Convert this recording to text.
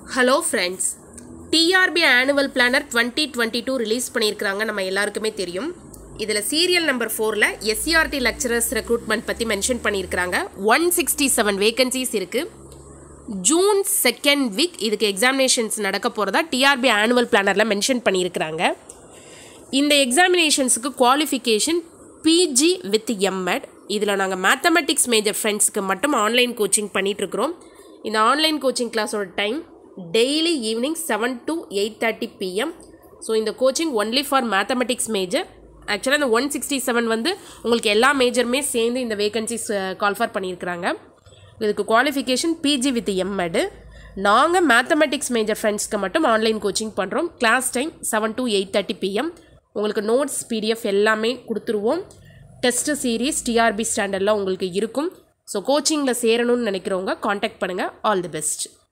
hello friends TRB annual planner twenty twenty two release பண்ணியிருக்கிறாங்க நம்ம எல்லாருக்குமே தெரியும் இதில் சீரியல் நம்பர் ஃபோரில் எஸ்சிஆர்டி லெக்சரர்ஸ் ரெக்ரூட்மெண்ட் பற்றி மென்ஷன் பண்ணியிருக்கிறாங்க ஒன் சிக்ஸ்டி செவன் வேகன்சிஸ் இருக்குது ஜூன் செகண்ட் வீக் இதுக்கு எக்ஸாமினேஷன்ஸ் நடக்க போகிறதா டிஆர்பி ஆனுவல் பிளானரில் மென்ஷன் பண்ணியிருக்கிறாங்க இந்த எக்ஸாமினேஷன்ஸுக்கு குவாலிஃபிகேஷன் பிஜி வித் எம்எட் இதில் நாங்கள் மேத்தமெட்டிக்ஸ் மேஜர் ஃப்ரெண்ட்ஸ்க்கு மட்டும் ஆன்லைன் கோச்சிங் பண்ணிகிட்ருக்குறோம் இந்த ஆன்லைன் கோச்சிங் கிளாஸோட time daily evening seven to eight thirty PM so இந்த coaching only for mathematics major ஆக்சுவலாக இந்த ஒன் சிக்ஸ்டி செவன் வந்து உங்களுக்கு எல்லா மேஜருமே சேர்ந்து இந்த வேகன்சிஸ் கால்ஃபர் பண்ணியிருக்கிறாங்க இதுக்கு குவாலிஃபிகேஷன் பிஜி வித் எம்எடு நாங்கள் மேத்தமெட்டிக்ஸ் மேஜர் ஃப்ரெண்ட்ஸ்க்கு மட்டும் ஆன்லைன் கோச்சிங் பண்ணுறோம் class time seven to eight thirty PM உங்களுக்கு நோட்ஸ் பிடிஎஃப் எல்லாமே கொடுத்துருவோம் டெஸ்ட் சீரீஸ் டிஆர்பி ஸ்டாண்டர்டில் உங்களுக்கு இருக்கும் ஸோ கோச்சிங்கில் சேரணும்னு நினைக்கிறவங்க காண்டாக்ட் பண்ணுங்கள் ஆல் தி பெஸ்ட்